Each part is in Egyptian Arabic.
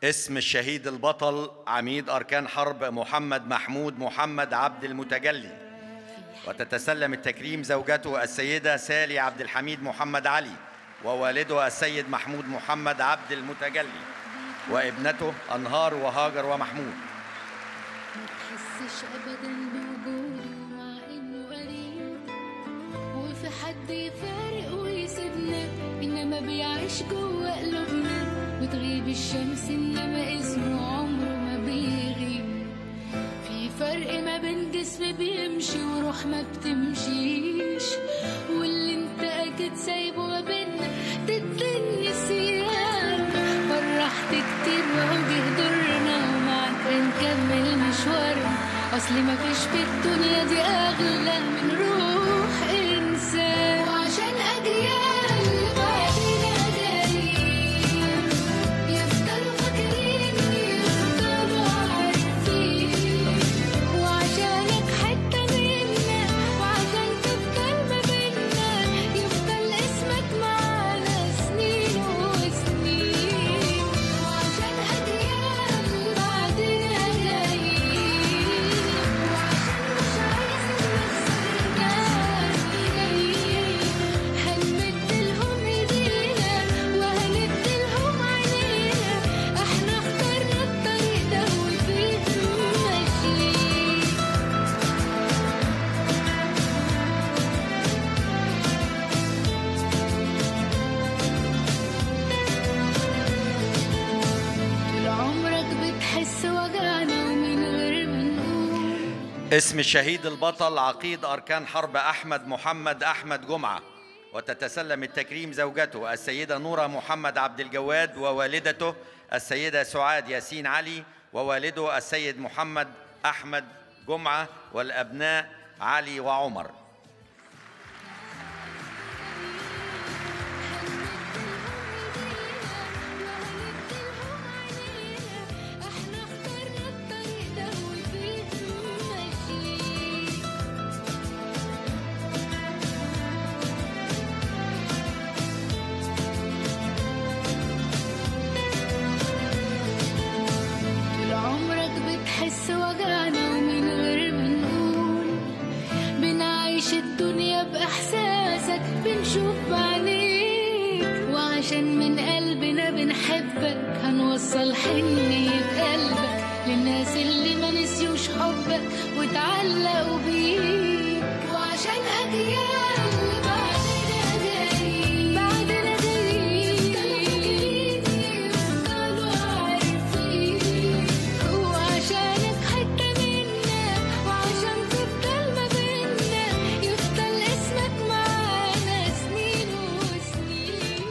اسم الشهيد البطل عميد أركان حرب محمد محمود محمد عبد المتجلي وتتسلم التكريم زوجته السيدة سالي عبد الحميد محمد علي ووالده السيد محمود محمد عبد المتجلي وابنته أنهار وهاجر ومحمود ما تحسش ابدا بوجوده مع انه قريب وفي حد يفارق ويسيبنا انما بيعيش جوه قلوبنا وتغيب الشمس انما اسمه عمره ما بيغيب في فرق ما بين جسم بيمشي وروح ما بتمشيش واللي انت اكيد سايبه ما بينا تدني سيان فرحت كتير وجه دورنا ومعاك هنكمل مشوارنا اصل ما فيش في الدنيا دي اغلى من روح انسان وعشان اجيال بعدين جايين يفضلوا فاكرين يفضلوا عارفين وعشانك حتة منا وعشان تفضل ما بينا يفضل اسمك معانا سنين وسنين وعشان أجيال بعدنا جايين وعشان مش عايز نخسر ناس جايين هنمدلهم ايدينا وهندلهم عينينا احنا اخترنا الطريق ده وفيه ماشيين طول عمرك بتحس وجعنا ومن غير ما نقول اسم الشهيد البطل عقيد أركان حرب أحمد محمد أحمد جمعة وتتسلم التكريم زوجته السيدة نورة محمد عبد الجواد ووالدته السيدة سعاد ياسين علي ووالده السيد محمد أحمد جمعة والأبناء علي وعمر احنا اخترنا الطريق ده وفيه ماشيين طول عمرك بتحس وجعنا ومن غير ما نقول بنعيش الدنيا بإحساسك بنشوف بعينيك وعشان من قلبنا بنحبك هنوصل حنية قلبك للناس اللي ما نسيوش حبك واتعلقوا بيك وعشان أجيال بعدنا جايين بعدنا جايين يفضلوا عارفين وعشانك حتة منا وعشان تفضل ما بينا يفضل اسمك معانا سنين وسنين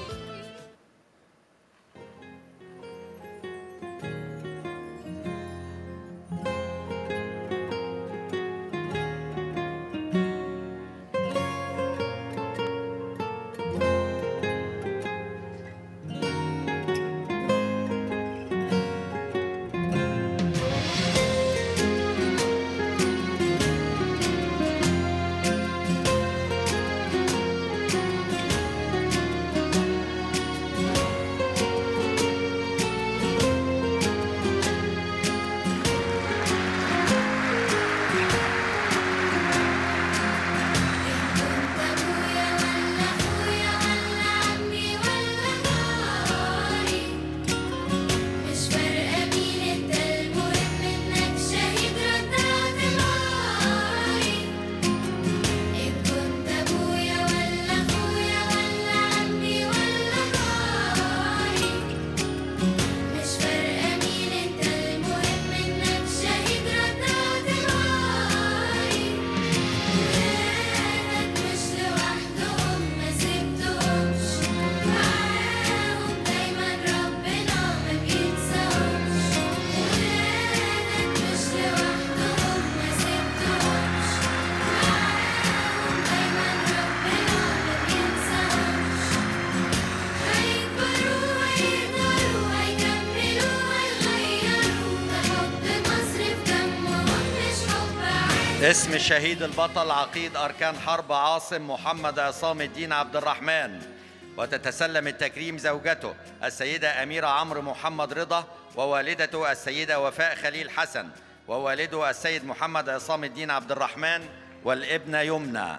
اسم الشهيد البطل عقيد أركان حرب عاصم محمد عصام الدين عبد الرحمن وتتسلم التكريم زوجته السيدة أميرة عمرو محمد رضا ووالدته السيدة وفاء خليل حسن ووالده السيد محمد عصام الدين عبد الرحمن والابنة يمنى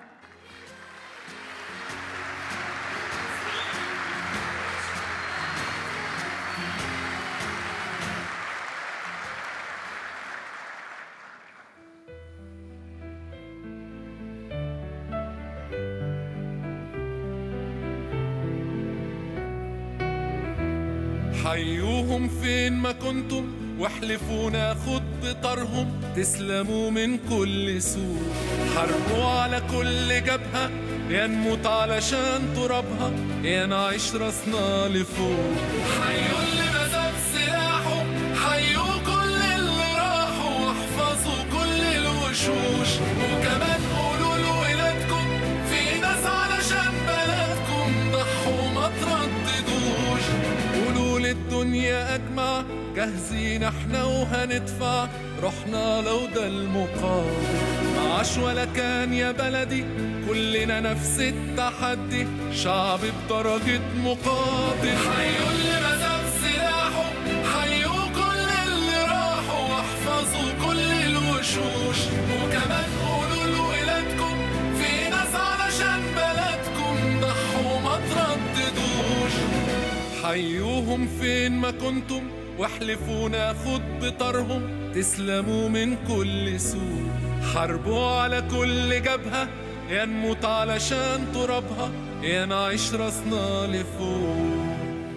حيوهم فين ما كنتم واحلفوا ناخد بطارهم تسلموا من كل سوء حاربوا على كل جبهة يا نموت علشان ترابها يا نعيش راسنا لفوق حيوا اللي مسك سلاحه حيوا كل اللي راحوا واحفظوا كل الوشوش وكمان قولوا لولادكم في ناس علشان بلدكم ضحوا ما ترددوش قولوا للدنيا أجمع جاهزين احنا وهندفع روحنا لو ده المقابل معاش ولا كان يا بلدي كلنا نفس التحدي شعب بدرجة مقاتل حيوا اللي مسك سلاحه حيوا كل اللي راحوا واحفظوا كل الوشوش وكمان قولوا لولادكم في ناس علشان بلدكم ضحوا ما ترددوش حيوهم فين ما كنتم واحلفوا ناخد بطارهم تسلموا من كل سوء حاربوا على كل جبهة يا نموت علشان ترابها يا نعيش راسنا لفوق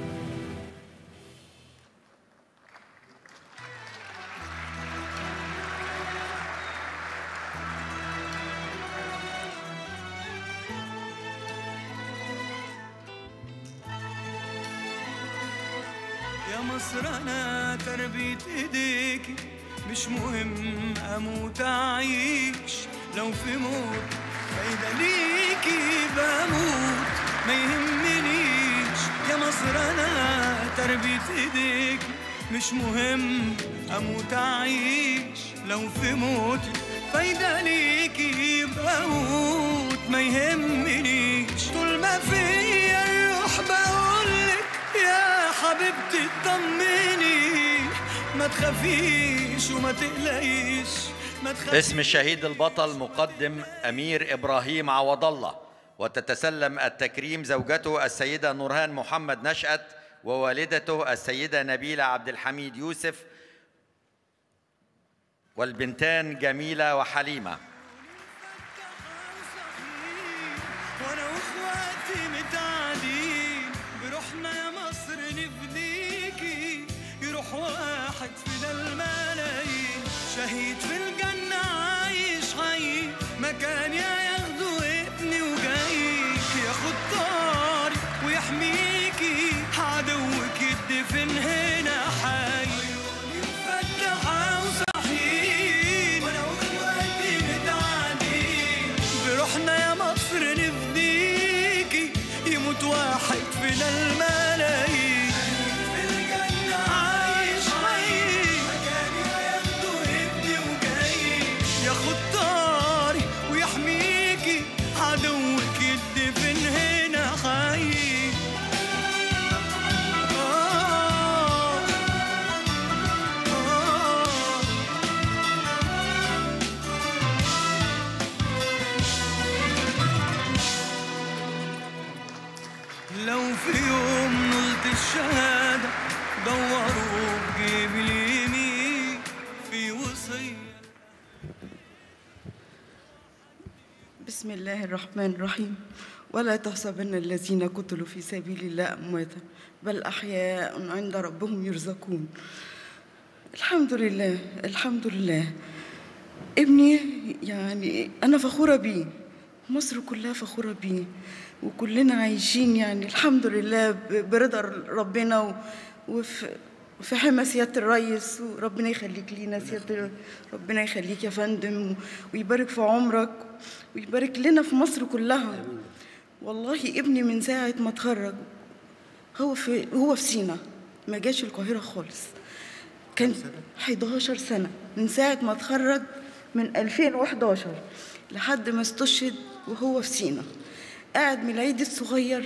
يا مصر انا تربية ايديكي مش مهم اموت اعيش لو في موت فايدة ليكي بموت ما يهمنيش يا مصر انا تربية ايديكي مش مهم اموت اعيش لو في موتي فايدة ليكي بموت ما يهمنيش طول ما فيا الروح بقولك يا حبيبتي اطمني ما تخافيش وما تقلقيش ما تخافيش اسم الشهيد البطل مقدم أمير إبراهيم عوض الله وتتسلم التكريم زوجته السيدة نورهان محمد نشأت ووالدته السيدة نبيلة عبد الحميد يوسف والبنتان جميلة وحليمة وانا واخواتي متعادين بروحنا يا مصر نفديكي يروح واحد فينا الملايين شهيد في الجنة عايش حي مكان يا ياخدوا ابني وجايك ياخد طاري ويحميكي عدوك يدفن هنا حي مفتحة وصحيين وانا واخواتي متعادين بروحنا يا مصر نفديكي يموت واحد فينا الملايين في الجنة عايش حي مكاني هياخدوا ابني وجاي ياخد طاري ويحميكي عدوك يدفن هنا حي آه آه لو في يوم نلت الشهادة دوروا بجيب اليمين في وصية بسم الله الرحمن الرحيم ولا تحسبن الذين قتلوا في سبيل الله أمواتا بل أحياء عند ربهم يرزقون الحمد لله الحمد لله ابني يعني أنا فخورة بيه مصر كلها فخورة بيه وكلنا عايشين يعني الحمد لله ب- برضا ربنا و- وفي في حمى سيادة الريس وربنا يخليك لينا سيادة ربنا يخليك يا فندم ويبارك في عمرك ويبارك لنا في مصر كلها والله ابني من ساعة ما اتخرج هو في هو في سينا ما جاش القاهرة خالص كان 11 سنة من ساعة ما اتخرج من 2011 لحد ما استشهد وهو في سينا قاعد من العيد الصغير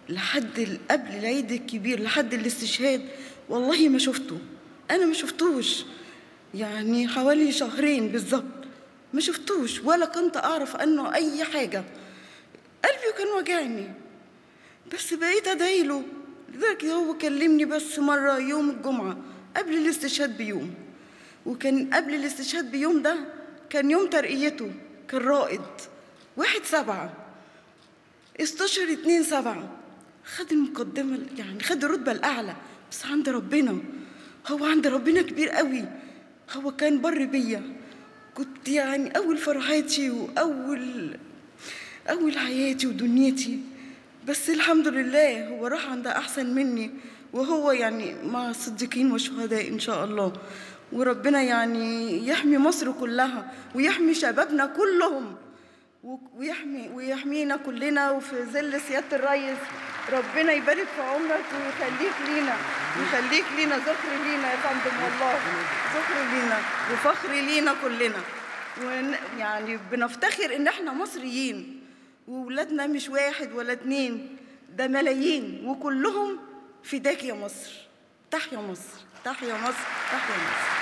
لحد ال- قبل العيد الكبير لحد الاستشهاد والله ما شفته انا ما شفتوش يعني حوالي شهرين بالظبط ما شفتوش ولا كنت اعرف عنه اي حاجه قلبي كان وجعني بس بقيت ادعي له لذلك هو كلمني بس مره يوم الجمعه قبل الاستشهاد بيوم وكان قبل الاستشهاد بيوم ده كان يوم ترقيته كان رائد واحد سبعة استشهر اتنين سبعة خد المقدمة يعني خد الرتبة الأعلى بس عند ربنا هو عند ربنا كبير قوي هو كان بر بيا كنت يعني أول فرحاتي وأول أول حياتي ودنيتي بس الحمد لله هو راح عند أحسن مني وهو يعني مع الصديقين والشهداء إن شاء الله وربنا يعني يحمي مصر كلها ويحمي شبابنا كلهم و- ويحمي ويحمينا كلنا وفي ظل سيادة الرئيس ربنا يبارك في عمرك ويخليك لينا ويخليك لينا ذكر لينا يا فندم والله ذكر لينا وفخر لينا كلنا ون يعني بنفتخر ان احنا مصريين وولادنا مش واحد ولا اتنين ده ملايين وكلهم فداك يا مصر تحيا مصر تحيا مصر تحيا مصر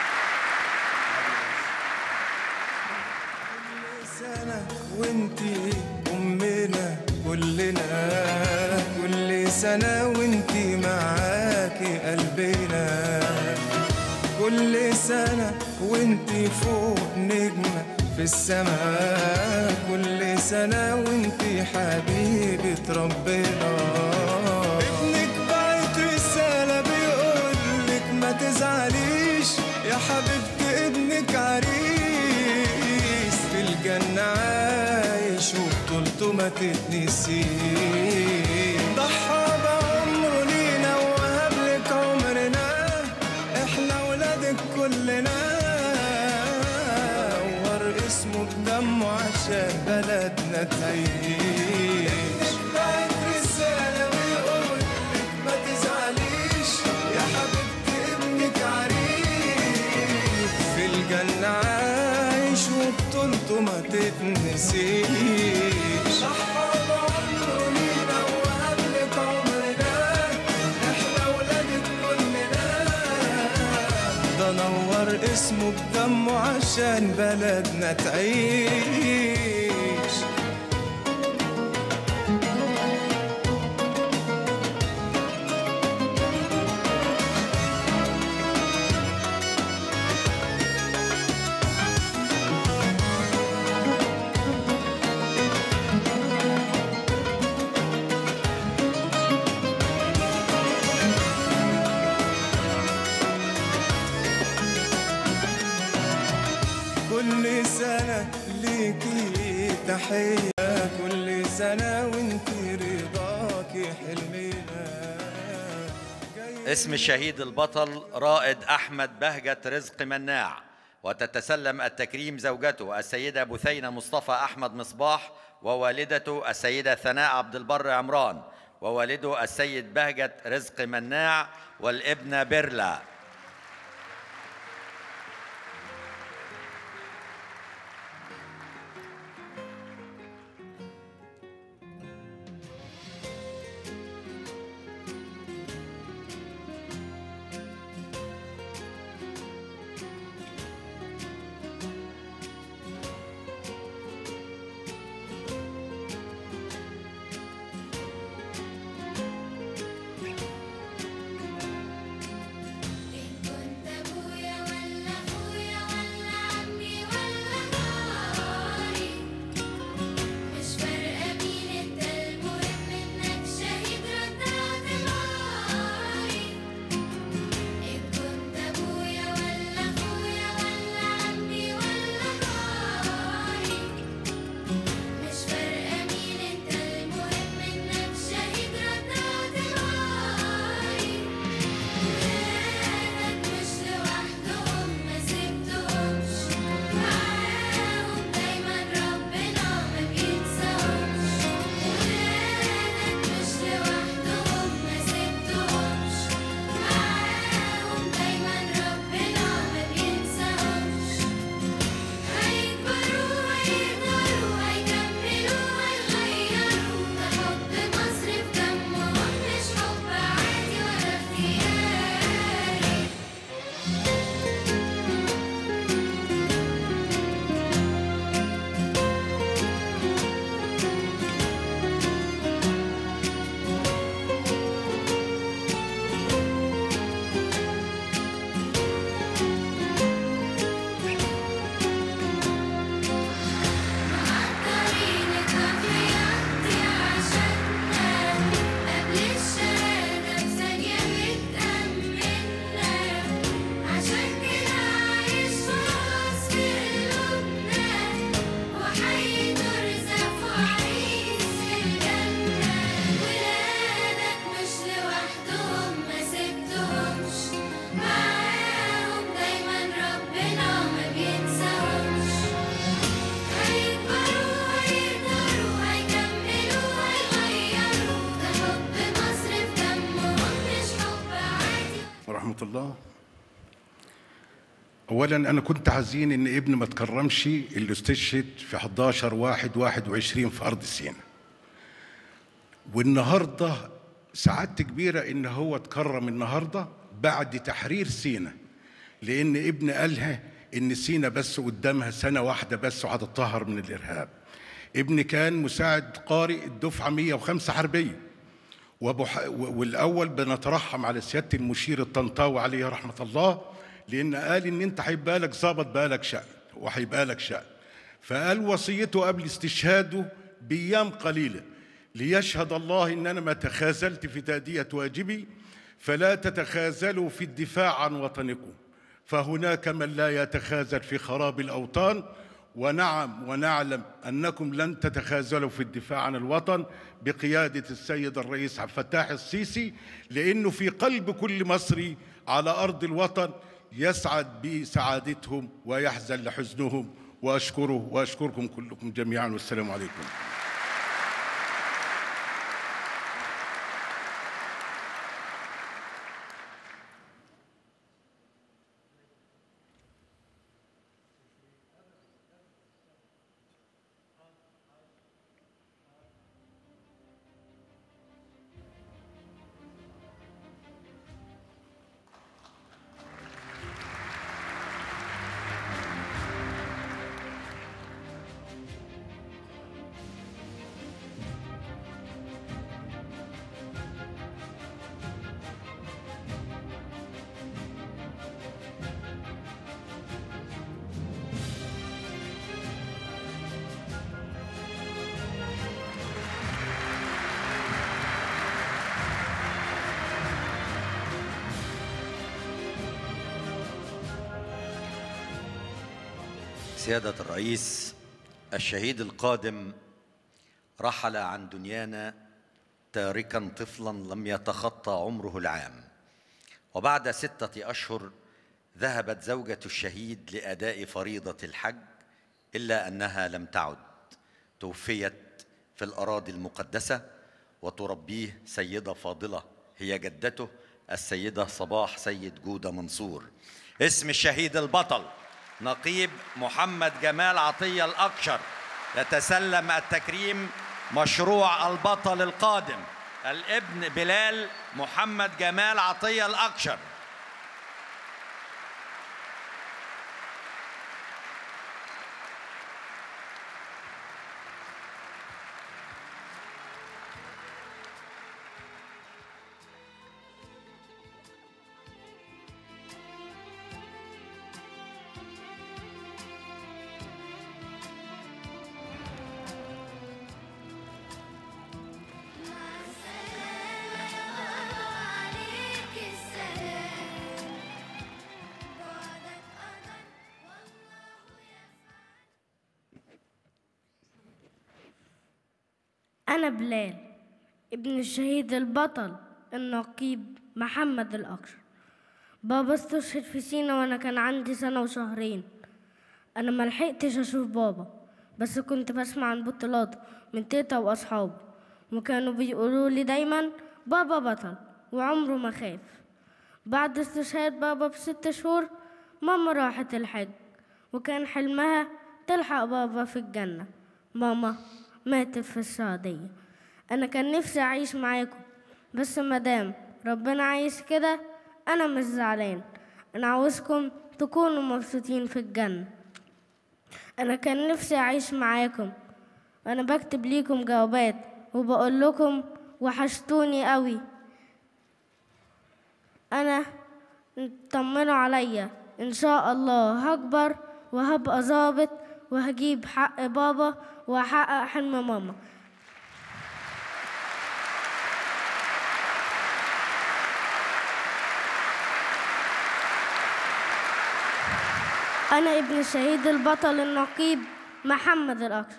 سنة وانتي أمنا كلنا كل سنة وانتي معاكي قلبنا كل سنة وانتي فوق نجمة في السماء كل سنة وانتي حبيبة ربنا ابنك بعت رسالة بيقولك ما تزعليش يا حبيبتي ابنك عريس في الجنة عايش وبطولته ما تتنسيش ضحى بعمره لينا وهب لك عمرنا احنا ولادك كلنا ور اسمه بدمه عشان بلدنا تعيش بعت رسالة ويقول لك ما تزعليش يا حبيبتي ابنك عريس في الجنة عايش وبطولته ما تتنسيش ضحى بعمره لينا وهب لك عمرنا احنا ولادك كلنا ده نور اسمه بدمه عشان بلدنا تعيش كل سنة ليكي تحية كل سنة وانتي رضاكي حلمنا جاي اسم الشهيد البطل رائد أحمد بهجة رزق مناع وتتسلم التكريم زوجته السيدة بثينة مصطفى أحمد مصباح ووالدته السيدة ثناء عبد البر عمران ووالده السيد بهجة رزق مناع والابنة بيرلا الله اولا انا كنت حزين ان ابني ما تكرمش اللي استشهد في 11 واحد 21 في ارض سيناء والنهارده سعادتي كبيره ان هو اتكرم النهارده بعد تحرير سيناء لان ابن قالها ان سيناء بس قدامها سنه واحده بس وهتطهر من الارهاب ابني كان مساعد قارئ الدفعه 105 حربيه وبح... والاول بنترحم على سياده المشير الطنطاوي عليه رحمه الله لان قال ان انت هيبقى لك ظابط بقى لك شأن وهيبقى لك شأن فقال وصيته قبل استشهاده بايام قليله ليشهد الله ان انا ما تخاذلت في تاديه واجبي فلا تتخاذلوا في الدفاع عن وطنكم فهناك من لا يتخاذل في خراب الاوطان ونعم ونعلم انكم لن تتخاذلوا في الدفاع عن الوطن بقياده السيد الرئيس عبد الفتاح السيسي لانه في قلب كل مصري على ارض الوطن يسعد بسعادتهم ويحزن لحزنهم واشكره واشكركم كلكم جميعا والسلام عليكم سيادة الرئيس الشهيد القادم رحل عن دنيانا تاركا طفلا لم يتخطى عمره العام وبعد ستة أشهر ذهبت زوجة الشهيد لأداء فريضة الحج إلا أنها لم تعد توفيت في الأراضي المقدسة وتربيه سيدة فاضلة هي جدته السيدة صباح سيد جودة منصور اسم الشهيد البطل نقيب محمد جمال عطية الأكشر يتسلم التكريم مشروع البطل القادم الابن بلال محمد جمال عطية الأكشر أنا بلال ابن الشهيد البطل النقيب محمد الأكشر بابا استشهد في سينا وأنا كان عندي سنة وشهرين أنا ملحقتش أشوف بابا بس كنت بسمع عن بطولاته من تيتا وأصحابه وكانوا بيقولوا لي دايما بابا بطل وعمره ما خاف بعد استشهاد بابا بست شهور ماما راحت الحج وكان حلمها تلحق بابا في الجنة ماما ماتت في السعودية أنا كان نفسي أعيش معاكم بس مادام ربنا عايز كده أنا مش زعلان أنا عاوزكم تكونوا مبسوطين في الجنة أنا كان نفسي أعيش معاكم أنا بكتب ليكم جوابات وبقول لكم وحشتوني قوي أنا طمنوا عليا إن شاء الله هكبر وهبقى ظابط وهجيب حق بابا وهحقق حلم ماما أنا ابن الشهيد البطل النقيب محمد الأكرم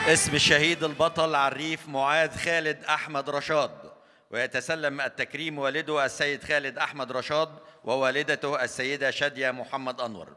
اسم الشهيد البطل عريف معاذ خالد أحمد رشاد ويتسلم التكريم والده السيد خالد أحمد رشاد ووالدته السيدة شادية محمد أنور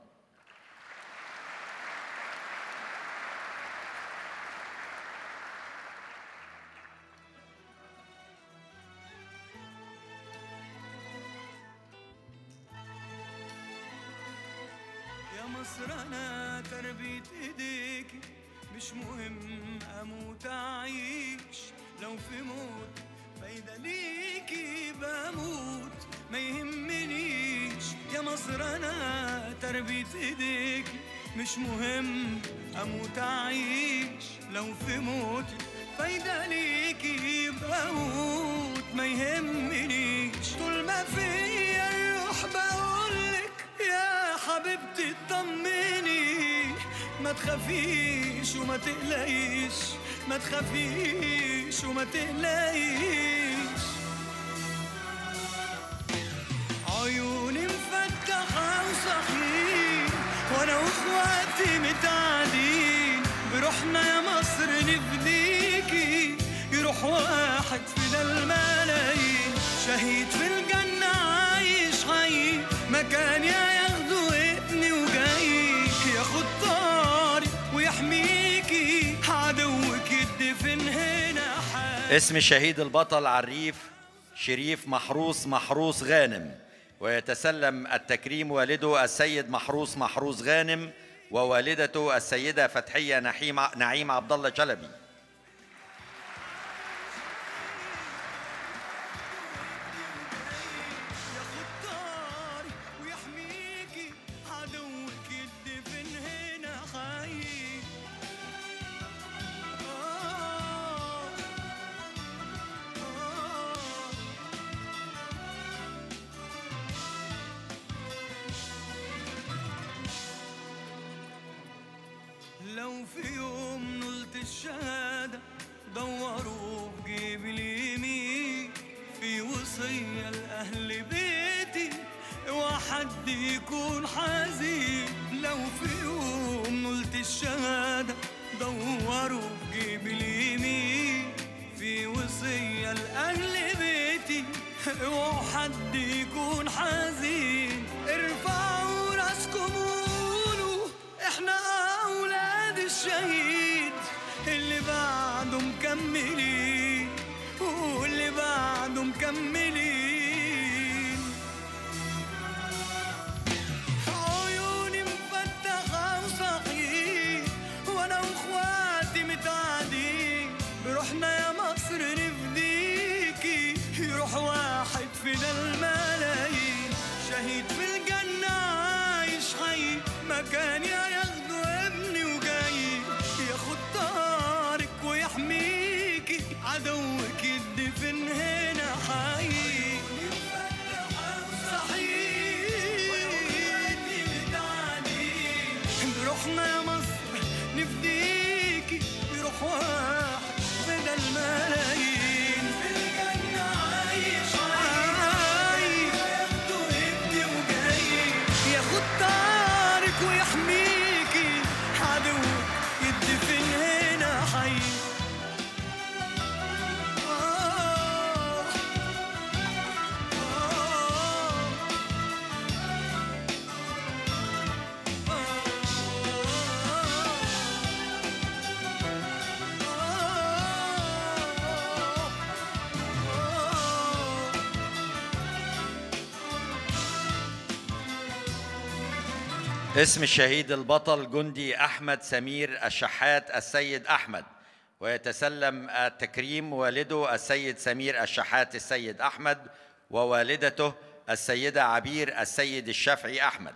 يا مصر انا تربية ايديكي مش مهم اموت اعيش لو في موت فايدة ليكي بموت ما يهمنيش يا مصر انا تربية ايديكي مش مهم اموت اعيش لو في موتي فايدة ليكي بموت ما يهمنيش طول ما فيا الروح بقولك يا حبيبتي اطمني ما تخافيش وما تقلقيش ما تخافيش وما تقلقيش عيوني مفتحة وصحيح وانا واخواتي متعادين بروحنا يا مصر نفديكي يروح واحد فينا الملايين شهيد في الجنة عايش حي مكان يا ياخده ابني وجايك ياخد طاري ويحميكي عدوك يدفن هنا حي اسم الشهيد البطل عريف شريف محروس محروس غانم ويتسلم التكريم والده السيد محروس محروس غانم ووالدته السيدة فتحية نحيم نعيم عبد الله شلبي ياخد طاري ويحميكي عدوك يدفن هنا حي آه آه لو في يوم نلت الشهادة دوروا بجيب اليمين في وصية لأهل بيتي اوعى حد يكون حزين لو في يوم نلت الشهادة دوروا بجيب اليمين في وصية لأهل بيتي اوعى حد يكون حزين ارفعوا راسكم وقولوا احنا اولاد الشهيد اللي بعده مكملين واللي بعده مكملين عيوني مفتحة وصحيح وانا واخواتي متعادين بروحنا يا مصر نفديكي يروح واحد فينا الملايين شهيد في الجنة عايش حي مكان يا ياخده ابني وجاي ياخد طارك ويحميكي عدوك يدفن هنا حي صحيح بروحنا يا مصر نفديكي يروح واحد فدا الملايين في الجنة عايش عايش ياخده ابني وجاي ياخد طارك ويحميكي عدوك يدفن هنا حي آه آه اسم الشهيد البطل جندي أحمد سمير الشحات السيد أحمد ويتسلم التكريم والده السيد سمير الشحات السيد أحمد ووالدته السيدة عبير السيد الشافعي أحمد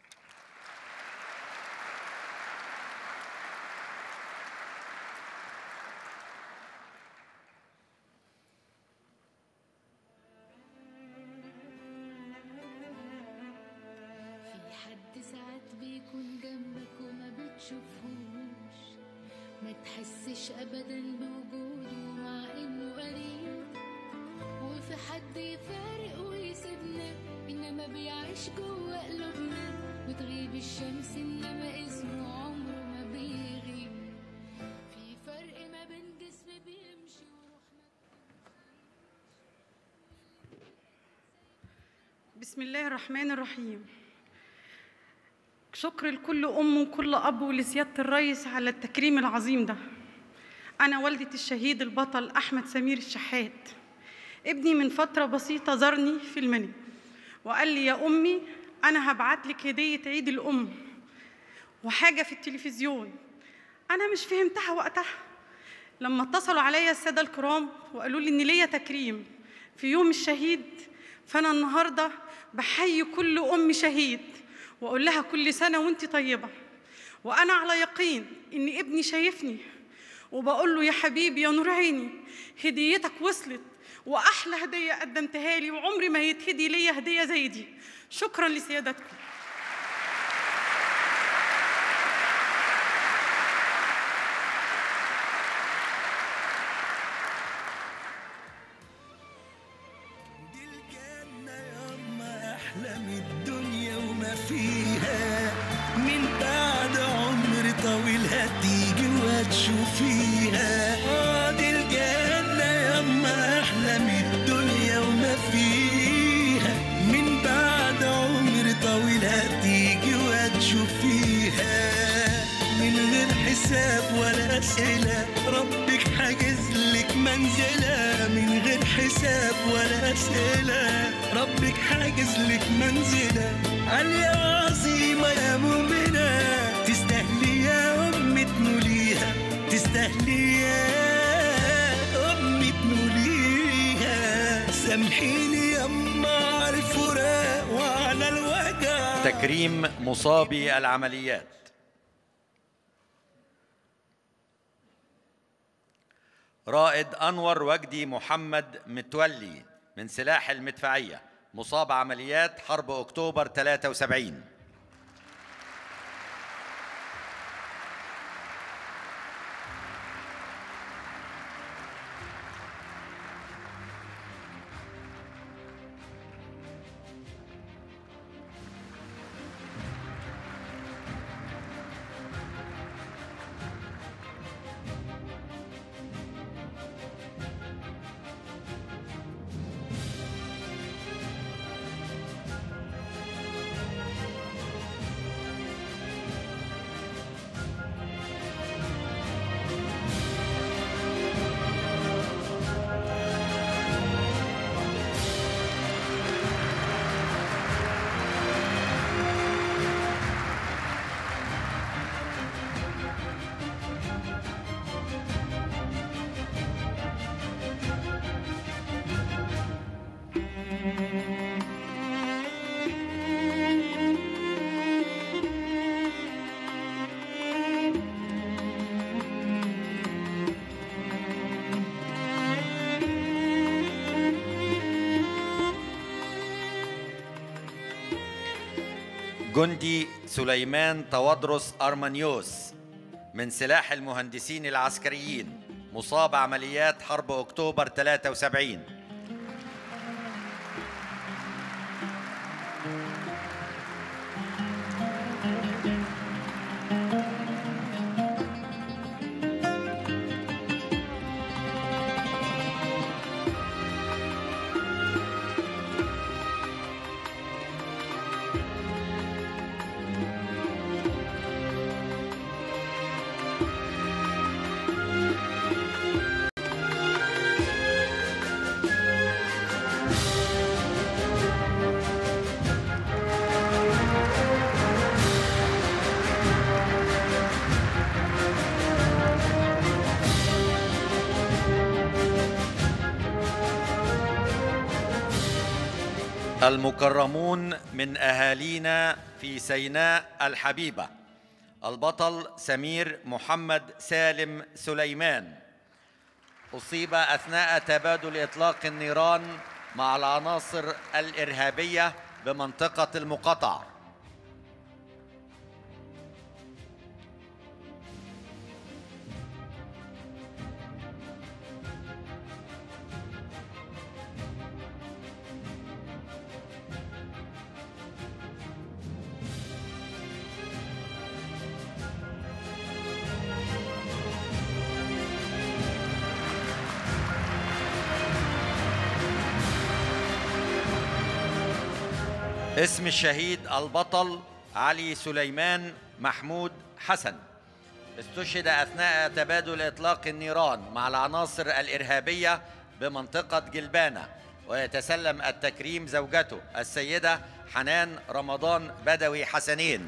في حد ساعات بيكون جنبك وما بتشوفهوش ما تحسش ابدا بوجوده مع انه قريب وفي حد يفارق ويسيبنا انما بيعيش جوه قلوبنا بتغيب الشمس انما اسمه عمره ما بيغيب في فرق الله الرحمن الرحيم شكر لكل أم وكل أب ولسيادة الرئيس على التكريم العظيم ده أنا والدة الشهيد البطل أحمد سمير الشحات ابني من فترة بسيطة زارني في المنى وقال لي يا أمي أنا هبعت لك هدية عيد الأم وحاجة في التلفزيون أنا مش فهمتها وقتها لما اتصلوا عليا السادة الكرام وقالوا لي إن ليا تكريم في يوم الشهيد فأنا النهاردة بحيي كل أم شهيد وأقول لها كل سنة وأنت طيبة وأنا على يقين إن ابني شايفني وبقول له يا حبيبي يا نور عيني هديتك وصلت وأحلى هدية قدمتها لي وعمري ما يتهدي ليا هدية زي دي شكرا لسيادتكم أحلام الدنيا وما فيها من بعد عمر طويل هتيجي وهتشوفيها آه دي الجنة ياما أحلام الدنيا وما فيها من بعد عمر طويل هتيجي وهتشوفيها من غير حساب ولا أسئلة ربك حاجز لك منزلة من غير حساب ولا أسئلة ربك حاجز لك منزلة عالية عظيمة يا مؤمنة تستاهلي يا أم تنوليها تستاهلي يا أم تنوليها سامحيني يا أم على الفراق وعلى الوجع تكريم مصابي العمليات رائد أنور وجدي محمد متولي من سلاح المدفعية مصاب عمليات حرب أكتوبر 73 جندي سليمان توادرس أرمانيوس من سلاح المهندسين العسكريين مصاب عمليات حرب أكتوبر 73 المكرمون من أهالينا في سيناء الحبيبة البطل سمير محمد سالم سليمان أصيب أثناء تبادل إطلاق النيران مع العناصر الإرهابية بمنطقة المقاطعة اسم الشهيد البطل علي سليمان محمود حسن استشهد أثناء تبادل إطلاق النيران مع العناصر الإرهابية بمنطقة جلبانة ويتسلم التكريم زوجته السيدة حنان رمضان بدوي حسنين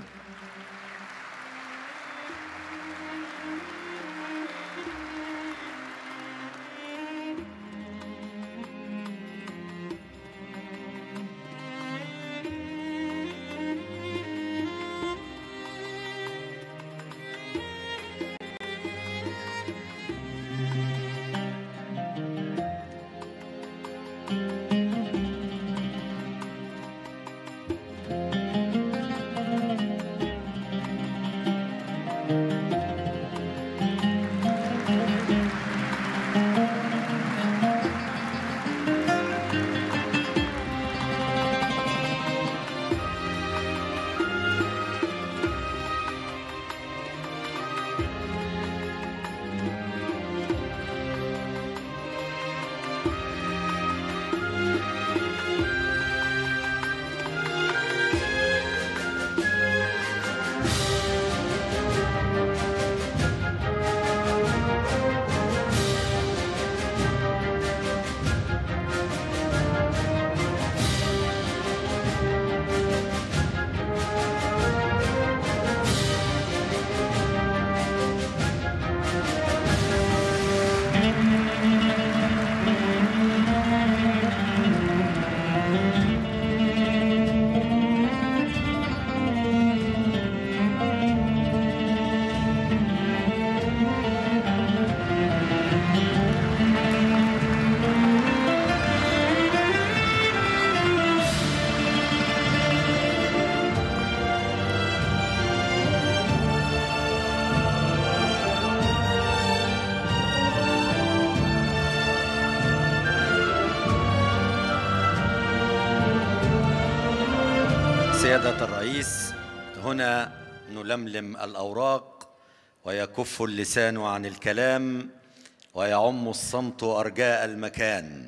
سيادة الرئيس هنا نلملم الأوراق ويكف اللسان عن الكلام ويعم الصمت أرجاء المكان